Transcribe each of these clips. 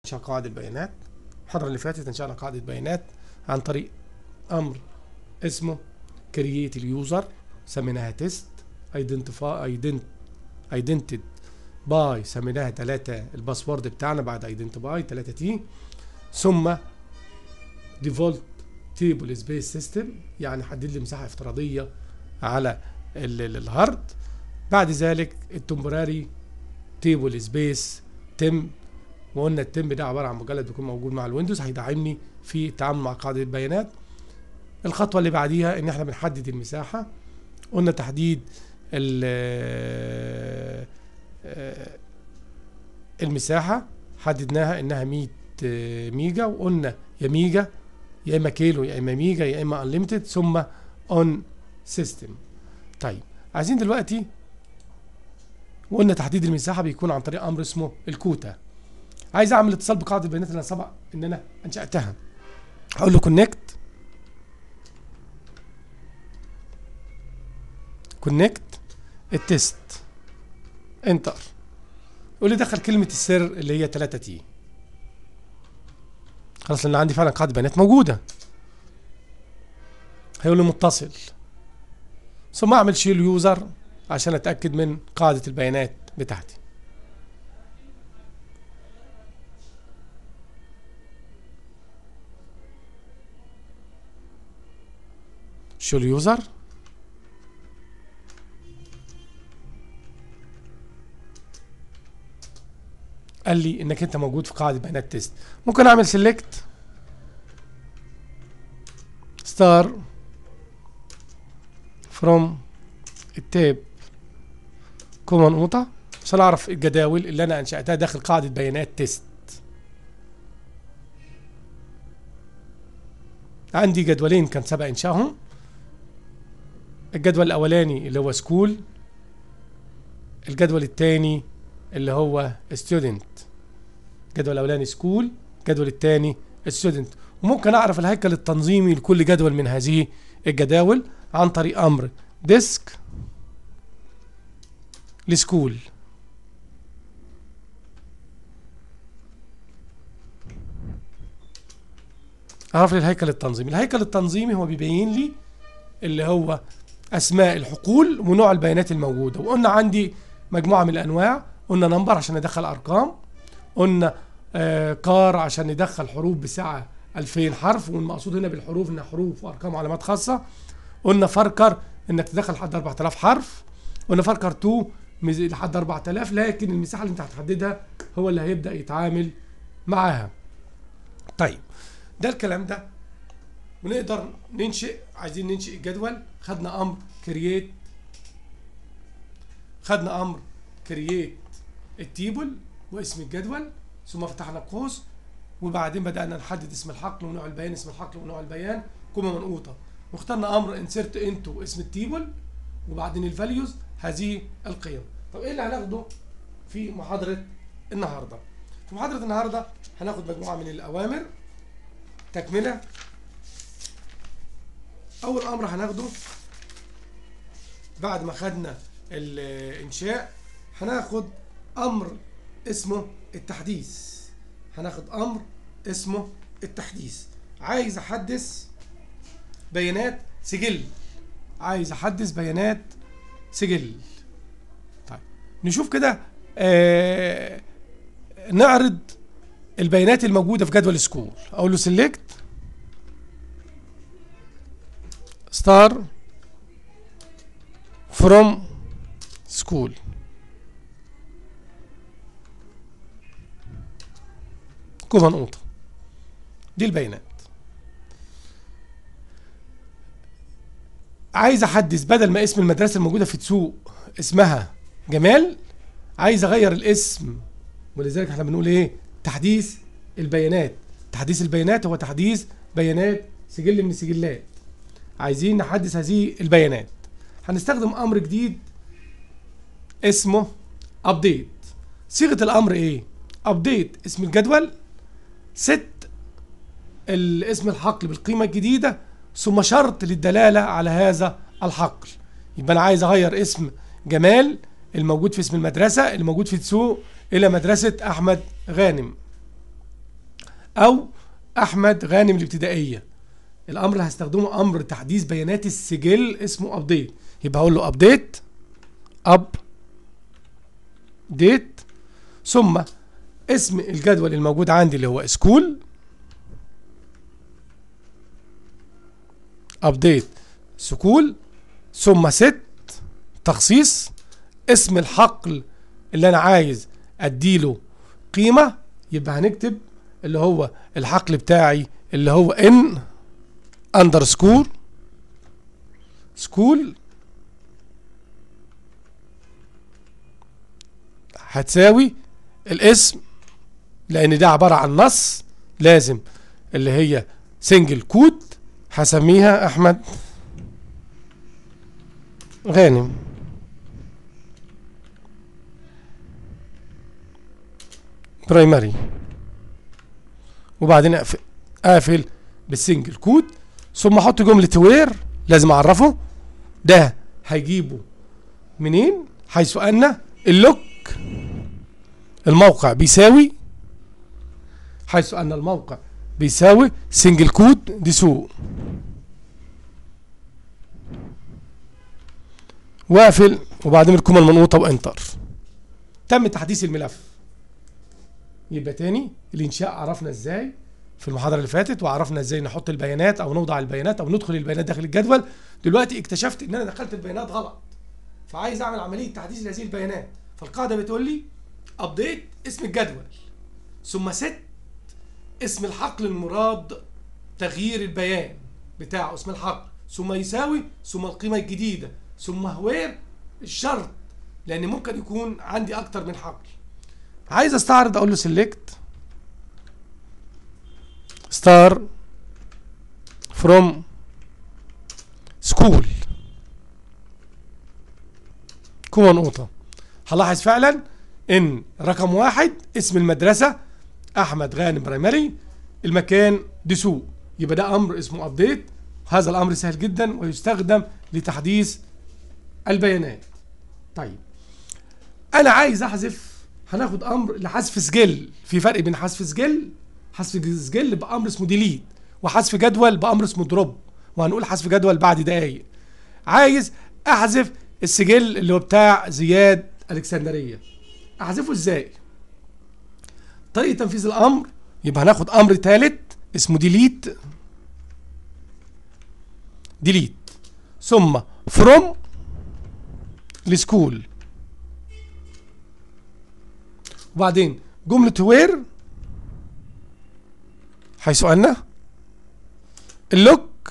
انشاء قواعد البيانات المحاضرة اللي فاتت انشأنا قاعدة بيانات عن طريق امر اسمه create اليوزر سميناها تيست identify ident identified باي سميناها 3 الباسورد بتاعنا بعد identify 3 تي ثم ديفولت تيبل سبيس سيستم يعني حدد لي مساحه افتراضيه على ال- ال- الهارد بعد ذلك التمبراري تيبل سبيس تم وقلنا التم ده عباره عن مجلد بيكون موجود مع الويندوز هيدعمني في التعامل مع قاعده البيانات الخطوه اللي بعديها ان احنا بنحدد المساحه قلنا تحديد ال- آه، المساحه حددناها انها 100 ميجا وقلنا يا ميجا يا اما كيلو يا اما ميجا يا اما انليمتد ثم اون سيستم طيب عايزين دلوقتي وقلنا تحديد المساحه بيكون عن طريق امر اسمه الكوتا عايز اعمل اتصال بقاعده البيانات اللي انا سبق ان انا انشاتها هقول له كونكت كونكت التست انتر يقول لي دخل كلمه السر اللي هي 3 تي خلاص لان عندي فعلا قاعده بيانات موجوده هيقول لي متصل ثم اعمل شيل يوزر عشان اتاكد من قاعده البيانات بتاعتي شيل يوزر قال لي انك انت موجود في قاعده بيانات تيست ممكن اعمل سيلكت ستار فروم التاب كومن نقطة عشان اعرف الجداول اللي انا انشاتها داخل قاعده بيانات تيست عندي جدولين كان سبق انشائهم الجدول الاولاني اللي هو سكول الجدول الثاني اللي هو ستودنت الجدول الاولاني سكول الجدول الثاني ستودنت وممكن اعرف الهيكل التنظيمي لكل جدول من هذه الجداول عن طريق امر ديسك لسكول اعرف لي الهيكل التنظيمي الهيكل التنظيمي هو بيبين لي اللي هو اسماء الحقول ونوع البيانات الموجوده وقلنا عندي مجموعه من الانواع قلنا نمبر عشان ندخل ارقام قلنا آه كار عشان ندخل حروف بسعه 2000 حرف والمقصود هنا بالحروف انها حروف وارقام وعلامات خاصه قلنا فركر انك تدخل لحد 4000 حرف قلنا فركر 2 مز- لحد 4000 لكن المساحه اللي انت هتحددها هو اللي هيبدا يتعامل معاها طيب ده الكلام ده ونقدر ننشئ عايزين ننشئ الجدول خدنا امر كرييت خدنا امر كرييت التيبل واسم الجدول ثم فتحنا قوس وبعدين بدانا نحدد اسم الحقل ونوع البيان اسم الحقل ونوع البيان كومه منقوطه واخترنا امر انسرت انتو اسم التيبل وبعدين الفاليوز هذه القيم طب ايه اللي هناخده في محاضره النهارده في محاضره النهارده هناخد مجموعه من الاوامر تكمله اول امر هناخده بعد ما خدنا الانشاء هناخد امر اسمه التحديث هناخد امر اسمه التحديث عايز احدث بيانات سجل عايز احدث بيانات سجل طيب نشوف كده آه نعرض البيانات الموجوده في جدول سكول اقول له سيلكت ستار فروم سكول كوما نقطة دي البيانات عايز احدث بدل ما اسم المدرسة الموجودة في تسوق اسمها جمال عايز اغير الاسم ولذلك احنا بنقول ايه تحديث البيانات تحديث البيانات هو تحديث بيانات سجل من السجلات عايزين نحدث هذه البيانات هنستخدم امر جديد اسمه ابديت صيغه الامر ايه ابديت اسم الجدول ست الاسم الحقل بالقيمه الجديده ثم شرط للدلاله على هذا الحقل يبقى انا عايز اغير اسم جمال الموجود في اسم المدرسه الموجود في تسوق الى مدرسه احمد غانم او احمد غانم الابتدائيه الامر اللي هستخدمه امر تحديث بيانات السجل اسمه ابديت يبقى هقول له ابديت اب ديت ثم اسم الجدول الموجود عندي اللي هو سكول ابديت سكول ثم ست تخصيص اسم الحقل اللي انا عايز اديله قيمه يبقى هنكتب اللي هو الحقل بتاعي اللي هو ان اندرسكور سكول هتساوي الاسم لان ده عباره عن نص لازم اللي هي سنجل كود هسميها احمد غانم برايمري وبعدين اقفل اقفل بالسنجل كود ثم احط جمله وير لازم اعرفه ده هيجيبه منين حيث ان اللوك الموقع بيساوي حيث ان الموقع بيساوي سنجل كود دي سوق واقفل وبعدين الكومه المنقوطه وانتر تم تحديث الملف يبقى تاني الانشاء عرفنا ازاي في المحاضره اللي فاتت وعرفنا ازاي نحط البيانات او نوضع البيانات او ندخل البيانات داخل الجدول دلوقتي اكتشفت ان انا دخلت البيانات غلط فعايز اعمل عمليه تحديث لهذه البيانات فالقاعده بتقول لي ابديت اسم الجدول ثم ست اسم الحقل المراد تغيير البيان بتاعه اسم الحقل ثم يساوي ثم القيمه الجديده ثم وير الشرط لان ممكن يكون عندي اكتر من حقل عايز استعرض اقول له سيلكت ستار فروم سكول كوما نقطة هلاحظ فعلا ان رقم واحد اسم المدرسة احمد غانم برايمري المكان دسوق يبقى ده امر اسمه ابديت هذا الامر سهل جدا ويستخدم لتحديث البيانات طيب انا عايز احذف هناخد امر لحذف سجل في فرق بين حذف سجل حذف سجل بامر اسمه ديليت وحذف جدول بامر اسمه دروب وهنقول حذف جدول بعد دقايق عايز احذف السجل اللي هو بتاع زياد الكسندريه احذفه ازاي طريقه تنفيذ الامر يبقى هناخد امر ثالث اسمه ديليت ديليت ثم فروم لسكول وبعدين جملة وير حيث أن اللوك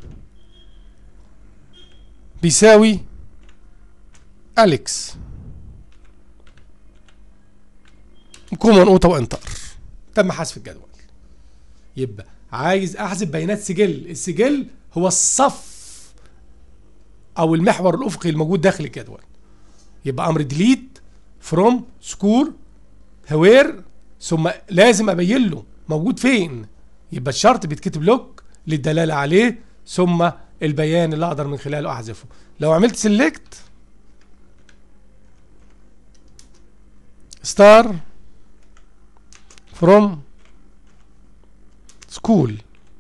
بيساوي أليكس كوما نقطة وانتر تم حذف الجدول يبقى عايز احذف بيانات سجل السجل هو الصف او المحور الافقي الموجود داخل الجدول يبقى امر ديليت فروم سكور هوير ثم لازم ابين له موجود فين يبقى الشرط بيتكتب لوك للدلاله عليه ثم البيان اللي اقدر من خلاله احذفه لو عملت سيلكت ستار فروم سكول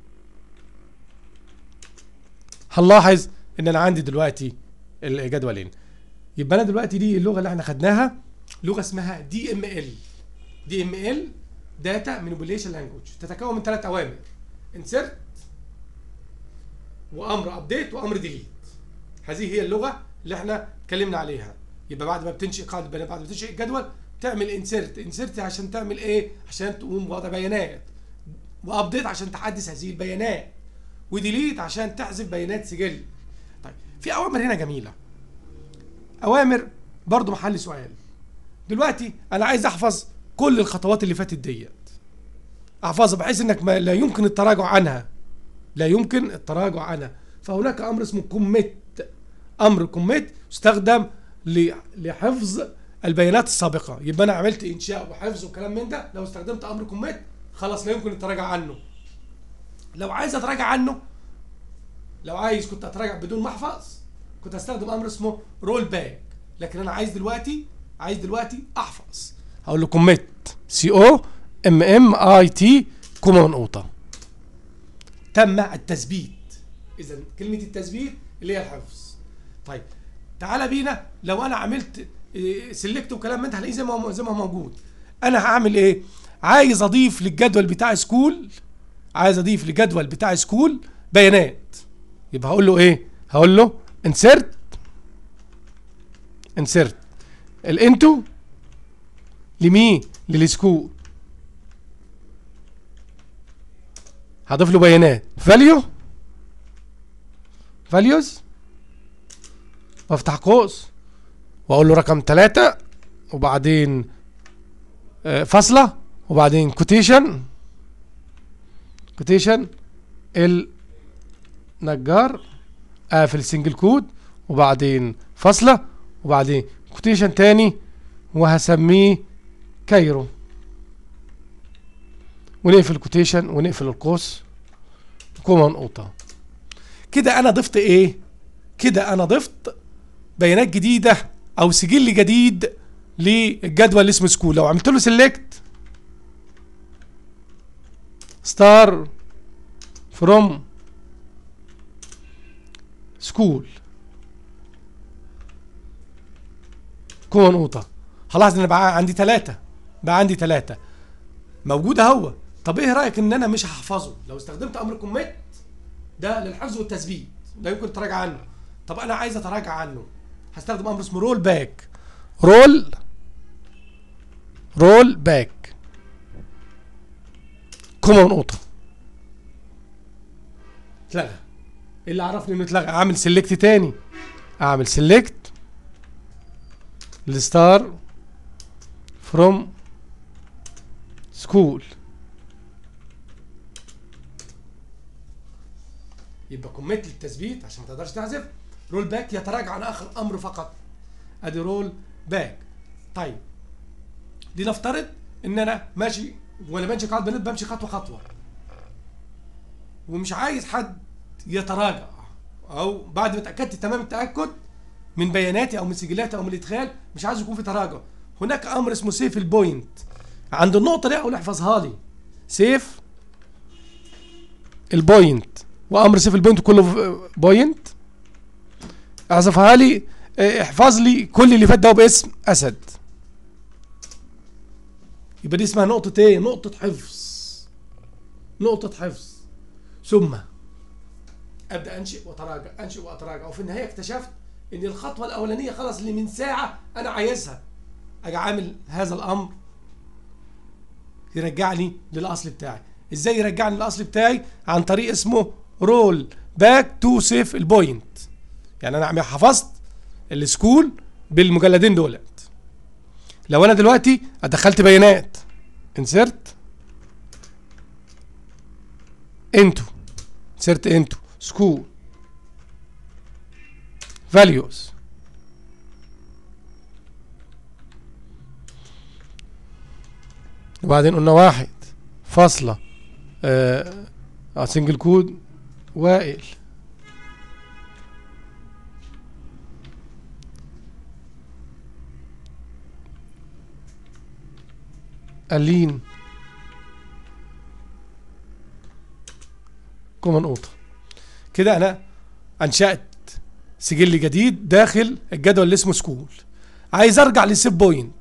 هنلاحظ ان انا عندي دلوقتي الجدولين يبقى انا دلوقتي دي اللغه اللي احنا خدناها لغه اسمها دي ام ال دي ام ال داتا مانيبيوليشن لانجوج تتكون من ثلاث اوامر انسرت وامر ابديت وامر ديليت هذه هي اللغه اللي احنا اتكلمنا عليها يبقى بعد ما بتنشئ قاعده بيانات بعد ما بتنشئ الجدول تعمل انسرت انسرت عشان تعمل ايه عشان تقوم بوضع بيانات وابديت عشان تحدث هذه البيانات وديليت عشان تحذف بيانات سجل طيب في اوامر هنا جميله اوامر برضو محل سؤال دلوقتي انا عايز احفظ كل الخطوات اللي فاتت ديت احفظها بحيث انك ما لا يمكن التراجع عنها لا يمكن التراجع عنها فهناك امر اسمه كوميت امر كوميت يستخدم ل- لحفظ البيانات السابقه يبقى انا عملت انشاء وحفظ وكلام من ده لو استخدمت امر كوميت خلاص لا يمكن التراجع عنه لو عايز اتراجع عنه لو عايز كنت اتراجع بدون ما احفظ كنت استخدم امر اسمه رول باك لكن انا عايز دلوقتي عايز دلوقتي احفظ هقول له كوميت سي او ام ام اي تي كوما منقوطه تم التثبيت اذا كلمه التثبيت اللي هي الحفظ طيب تعالى بينا لو انا عملت سلكت وكلام من ده هلاقيه زي ما هو زي ما هو موجود انا هعمل ايه عايز اضيف للجدول بتاع سكول عايز اضيف للجدول بتاع سكول بيانات يبقى هقول له ايه هقول له انسرت انسرت الانتو لمين للسكول هضيف له بيانات فاليو فاليوز وافتح قوس واقول له رقم ثلاثة وبعدين آه، فاصلة وبعدين كوتيشن كوتيشن النجار قافل سنجل كود وبعدين فاصلة وبعدين كوتيشن تاني وهسميه كايرو ونقفل الكوتيشن ونقفل القوس كوما نقطة كده انا ضفت ايه كده انا ضفت بيانات جديدة او سجل جديد للجدول اللي اسمه سكول لو عملت له سيلكت ستار فروم سكول كوما نقطة هلاحظ ان بقى عندي ثلاثة بقى عندي ثلاثة موجود اهو طب ايه رايك ان انا مش هحفظه لو استخدمت امر كوميت ده للحفظ والتثبيت لا يمكن تراجع عنه طب انا عايز اتراجع عنه هستخدم امر اسمه رول باك رول رول باك كوما نقطة اتلغى ايه اللي عرفني انه اتلغى اعمل سيلكت تاني اعمل سيلكت الستار فروم سكول يبقى كوميت للتثبيت عشان ما تقدرش تحذف رول باك يتراجع عن اخر امر فقط ادي رول باك طيب لنفترض ان انا ماشي وانا بمشي قاعد بنت بمشي خطوه خطوه ومش عايز حد يتراجع او بعد ما اتاكدت تمام التاكد من بياناتي او من سجلاتي او من الادخال مش عايز يكون في تراجع هناك امر اسمه سيف البوينت عند النقطه دي اقول احفظها لي سيف البوينت وامر سيف البوينت كله بوينت احذفها لي اه، احفظ لي كل اللي فات ده باسم اسد يبقى دي اسمها نقطة ايه؟ نقطة حفظ نقطة حفظ ثم ابدا انشئ واتراجع انشئ واتراجع وفي النهاية اكتشفت ان الخطوة الاولانية خلاص اللي من ساعة انا عايزها اجي عامل هذا الامر يرجعني للاصل بتاعي ازاي يرجعني للاصل بتاعي عن طريق اسمه رول باك تو سيف البوينت يعني انا عم حفظت السكول بالمجلدين دولت لو انا دلوقتي ادخلت بيانات انسرت انتو انسرت انتو سكول فاليوز وبعدين قلنا واحد فاصلة آه آه، سنجل كود وائل ألين كومن قوطة كده أنا أنشأت سجل جديد داخل الجدول اللي اسمه سكول عايز أرجع للسيب بوينت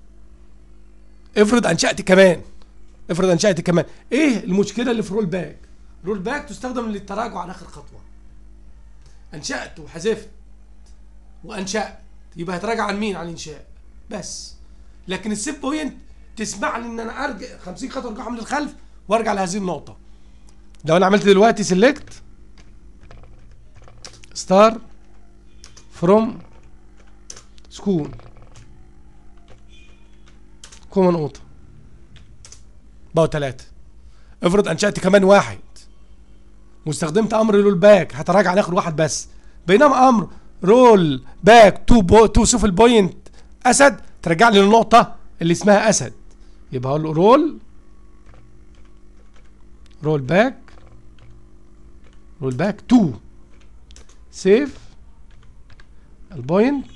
افرض أنشأت كمان افرض أنشأت كمان إيه المشكلة اللي في رول باك رول باك تستخدم للتراجع عن آخر خطوة أنشأت وحذفت وأنشأت يبقى هتراجع عن مين عن الإنشاء بس لكن السيب بوينت تسمح لي ان انا ارجع 50 خطوه ارجعهم للخلف وارجع لهذه النقطه لو انا عملت دلوقتي سيلكت ستار فروم سكول كومن نقطه بقوا ثلاثه افرض انشات كمان واحد واستخدمت امر رول باك هتراجع لاخر واحد بس بينما امر رول باك تو بو تو سوف البوينت اسد ترجع لي للنقطه اللي اسمها اسد يبقى اقول له رول رول باك رول باك تو سيف البوينت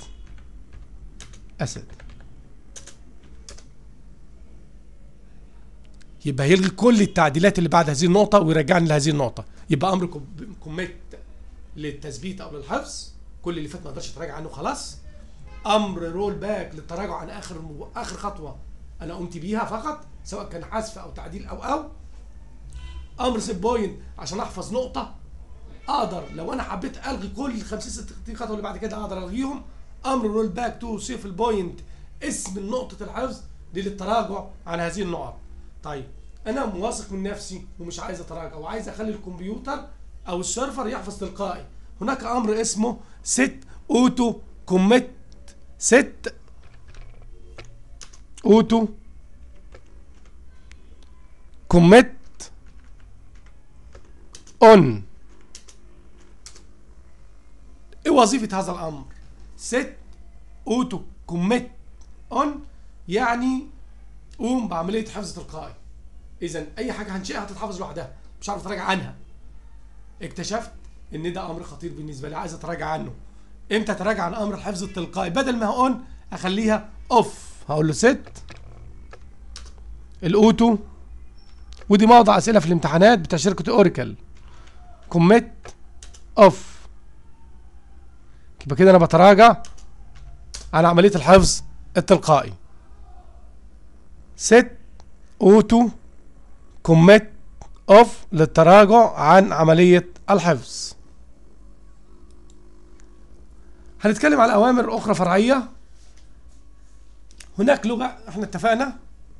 اسد يبقى هيلغي كل التعديلات اللي بعد هذه النقطه ويرجعني لهذه النقطه يبقى امر كوميت للتثبيت او للحفظ كل اللي فات ما اقدرش اتراجع عنه خلاص امر رول باك للتراجع عن اخر مو... اخر خطوه انا قمت بيها فقط سواء كان حذف او تعديل او او امر سيت بوينت عشان احفظ نقطه اقدر لو انا حبيت الغي كل ال 50 60 خطوه اللي بعد كده اقدر الغيهم امر رول باك تو سيف البوينت اسم نقطه الحفظ دي للتراجع عن هذه النقط طيب انا واثق من نفسي ومش عايز اتراجع وعايز اخلي الكمبيوتر او السيرفر يحفظ تلقائي هناك امر اسمه set اوتو كوميت set اوتو كوميت اون ايه وظيفه هذا الامر set اوتو كوميت اون يعني قوم بعمليه حفظ تلقائي اذا اي حاجه هنشئها هتتحفظ لوحدها مش عارف اتراجع عنها اكتشفت ان ده امر خطير بالنسبه لي عايز اتراجع عنه امتى اتراجع عن امر الحفظ التلقائي بدل ما هون اخليها اوف هقول له ست الاوتو ودي موضع اسئله في الامتحانات بتاع شركه اوريكل كوميت اوف يبقى كده انا بتراجع عن عمليه الحفظ التلقائي ست اوتو كوميت اوف للتراجع عن عمليه الحفظ هنتكلم على اوامر اخرى فرعيه هناك لغه احنا اتفقنا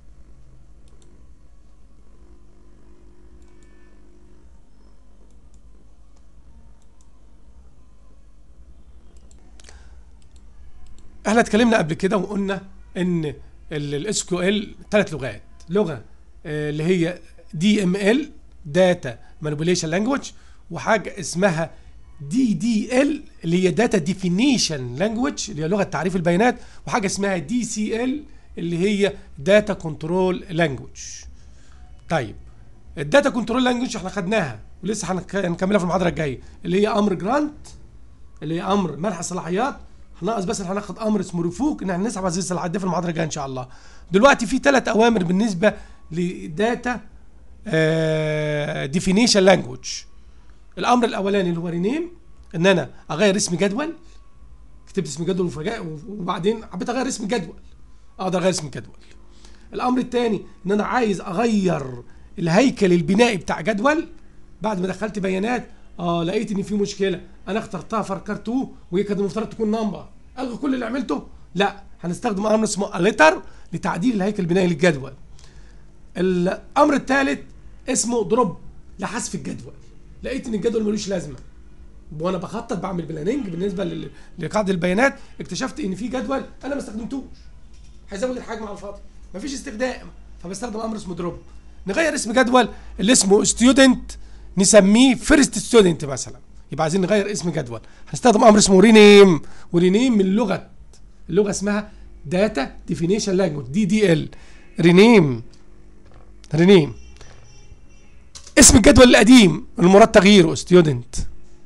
احنا اتكلمنا قبل كده وقلنا ان الاس كيو ال ثلاث لغات لغه آه، اللي هي دي ام ال داتا مانيبيوليشن لانجوج وحاجه اسمها دي دي ال اللي هي داتا ديفينيشن لانجوج اللي هي لغه تعريف البيانات وحاجه اسمها دي سي ال اللي هي داتا كنترول لانجوج طيب الداتا كنترول لانجوج احنا خدناها ولسه هنك- هنكملها في المحاضره الجايه اللي هي امر جرانت اللي هي امر منح الصلاحيات هناقص بس ان هناخد امر اسمه رفوق ان احنا نسحب هذه الصلاحيات دي في المحاضره الجايه ان شاء الله دلوقتي في ثلاث اوامر بالنسبه لداتا ديفينيشن لانجوج الامر الاولاني اللي هو رينيم ان انا اغير اسم جدول كتبت اسم جدول وفجأة وبعدين حبيت اغير اسم جدول اقدر اغير اسم جدول الامر الثاني ان انا عايز اغير الهيكل البنائي بتاع جدول بعد ما دخلت بيانات اه لقيت ان في مشكله انا اخترتها فكرتوه وهي كانت المفترض تكون نمبر الغي كل اللي عملته لا هنستخدم امر اسمه اليتر لتعديل الهيكل البنائي للجدول الامر الثالث اسمه دروب لحذف الجدول لقيت ان الجدول ملوش لازمه وانا بخطط بعمل بلاننج بالنسبه لل- لقاعده البيانات اكتشفت ان في جدول انا ما استخدمتوش هيزود الحجم على الفاضي مفيش استخدام فبستخدم امر اسمه دروب نغير اسم جدول اللي اسمه ستودنت نسميه فيرست ستودنت مثلا يبقى عايزين نغير اسم جدول هنستخدم امر اسمه رينيم ورينيم من لغه اللغه اسمها داتا ديفينيشن لانجوج دي دي ال رينيم رينيم اسم الجدول القديم المراد تغييره ستودنت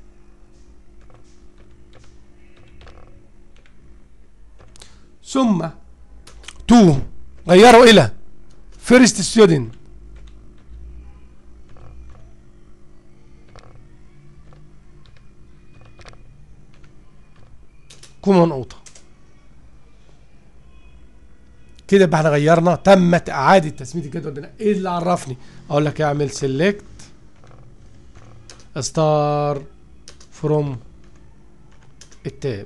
ثم تو غيره الى فيرست ستودنت كوما نقطة كده يبقى احنا غيرنا تمت اعادة تسمية الجدول بناء ايه اللي عرفني اقول لك اعمل سيلكت ستار فروم التاب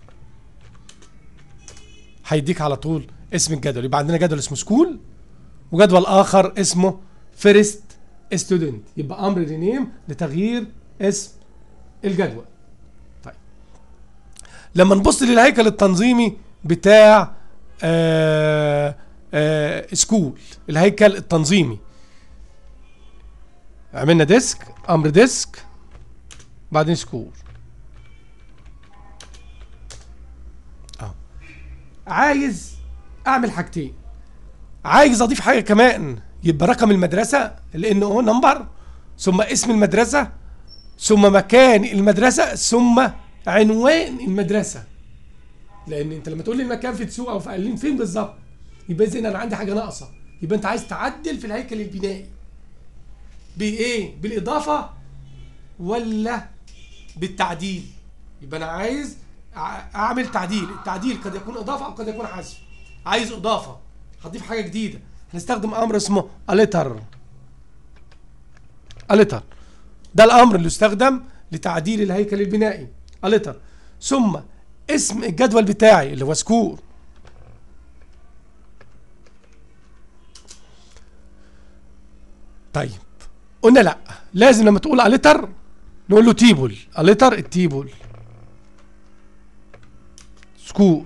هيديك على طول اسم الجدول يبقى عندنا جدول اسمه سكول وجدول اخر اسمه فيرست ستودنت يبقى امر رينيم لتغيير اسم الجدول طيب لما نبص للهيكل التنظيمي بتاع آه آه سكول الهيكل التنظيمي عملنا ديسك امر ديسك بعدين سكول اه عايز اعمل حاجتين عايز اضيف حاجه كمان يبقى رقم المدرسه لان هو نمبر ثم اسم المدرسه ثم مكان المدرسه ثم عنوان المدرسه لان انت لما تقول لي المكان في تسوق او في قليل فين بالظبط يبقى اذا انا عندي حاجه ناقصه يبقى انت عايز تعدل في الهيكل البنائي بايه بالاضافه ولا بالتعديل يبقى انا عايز أع- اعمل تعديل التعديل قد يكون اضافه او قد يكون حذف عايز اضافه هضيف حاجه جديده هنستخدم امر اسمه اليتر اليتر ده الامر اللي يستخدم لتعديل الهيكل البنائي اليتر ثم اسم الجدول بتاعي اللي هو سكور طيب قلنا لا لازم لما تقول اليتر نقول له تيبل اليتر التيبل سكور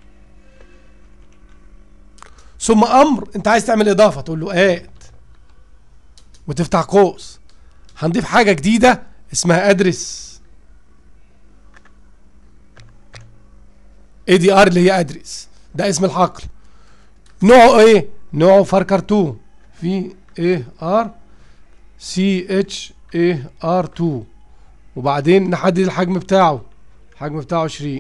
ثم امر انت عايز تعمل اضافه تقول له اد وتفتح قوس هنضيف حاجه جديده اسمها ادرس اي دي ار اللي هي ادرس ده اسم الحقل نوعه ايه نوعه فاركر 2 في اي ار سي اتش اي ار 2 وبعدين نحدد الحجم بتاعه الحجم بتاعه 20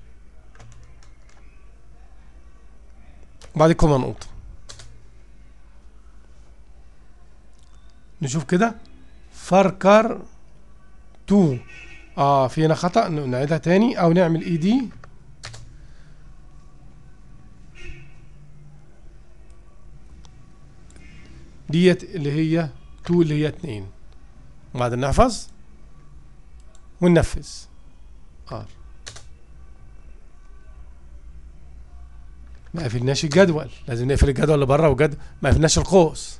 وبعدين كوما نقطة نشوف كده فركر 2 اه في هنا خطأ نعيدها تاني او نعمل اي دي ديت اللي هي 2 اللي هي 2 وبعدين نحفظ وننفذ ار ما قفلناش الجدول لازم نقفل الجدول اللي بره وجد ما قفلناش القوس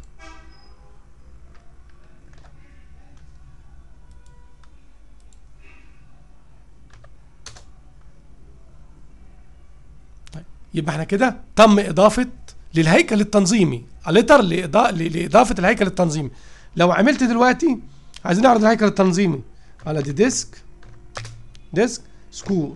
طيب يبقى احنا كده تم اضافه للهيكل التنظيمي اليتر لإضاءة لاضافه الهيكل التنظيمي لو عملت دلوقتي عايزين نعرض الهيكل التنظيمي على دي ديسك ديسك سكور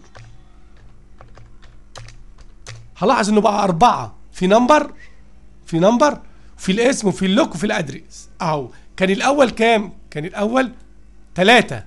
هلاحظ انه بقى أربعة في نمبر في نمبر في الاسم وفي اللوك وفي الادريس اهو كان الاول كام كان الاول ثلاثة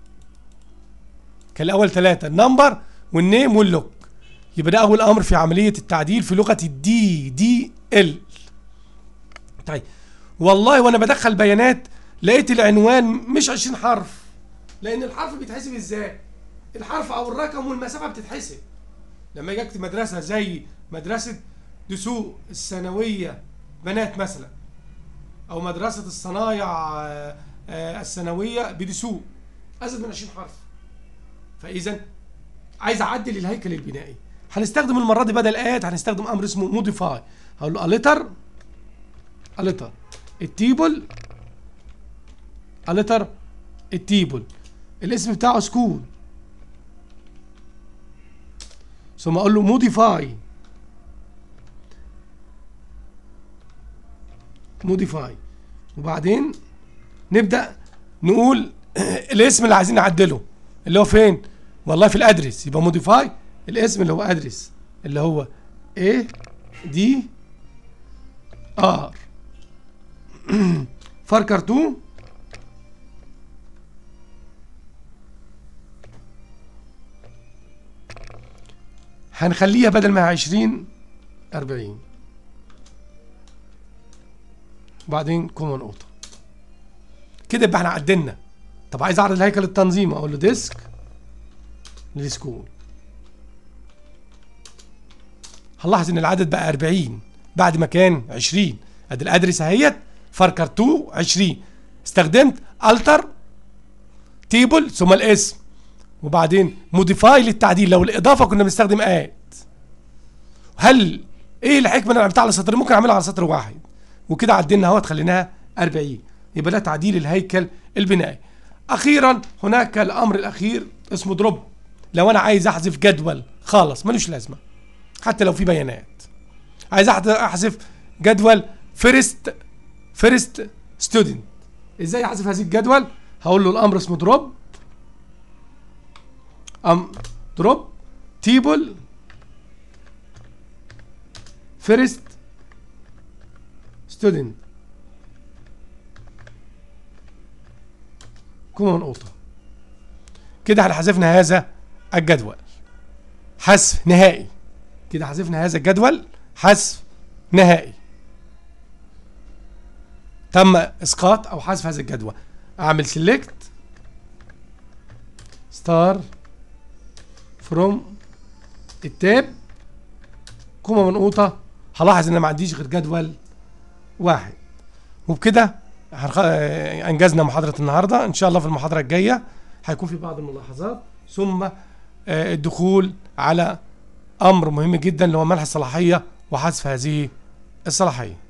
كان الاول ثلاثة النمبر والنيم واللوك يبقى ده اول امر في عملية التعديل في لغة الدي دي ال طيب والله وانا بدخل بيانات لقيت العنوان مش 20 حرف لان الحرف بيتحسب ازاي الحرف او الرقم والمسافة بتتحسب لما اجي اكتب مدرسه زي مدرسه دسوق الثانويه بنات مثلا او مدرسه الصنايع آه، آه، الثانويه بدسوق ازيد من 20 حرف فاذا عايز اعدل الهيكل البنائي هنستخدم المره دي بدل اد هنستخدم امر اسمه موديفاي هقول له اليتر اليتر التيبل اليتر التيبل الاسم بتاعه سكول ثم اقول له موديفاي موديفاي وبعدين نبدا نقول الاسم اللي عايزين نعدله اللي هو فين والله في الادرس يبقى موديفاي الاسم اللي هو ادرس اللي هو A دي ار فاركر 2 هنخليها بدل ما هي 20 40 وبعدين كومن اوتو كده يبقى احنا عدلنا طب عايز اعرض الهيكل التنظيمي اقول له ديسك للسكول هنلاحظ ان العدد بقى 40 بعد ما كان 20 ادي الادرس اهيت فاركر 2 20 استخدمت التر تيبل ثم الاسم وبعدين موديفاي للتعديل لو الاضافه كنا بنستخدم اد هل ايه الحكمه اللي انا عملتها على سطر ممكن اعملها على سطر واحد وكده عدلنا اهوت خليناها 40 يبقى ده تعديل الهيكل البنائي اخيرا هناك الامر الاخير اسمه دروب لو انا عايز احذف جدول خالص ملوش لازمه حتى لو في بيانات عايز أحد- احذف جدول فيرست فيرست ستودنت ازاي احذف هذه الجدول هقول له الامر اسمه دروب ام دروب تيبل فيرست ستودنت كومون اوتو كده احنا حذفنا هذا الجدول حذف نهائي كده حذفنا هذا الجدول حذف نهائي تم اسقاط او حذف هذه الجدول اعمل سيلكت ستار فروم التاب كومه منقوطه هلاحظ ان أنا ما عنديش غير جدول واحد وبكده هنخ- آه، انجزنا محاضره النهارده ان شاء الله في المحاضره الجايه هيكون في بعض الملاحظات ثم آه، الدخول على امر مهم جدا اللي هو منح الصلاحيه وحذف هذه الصلاحيه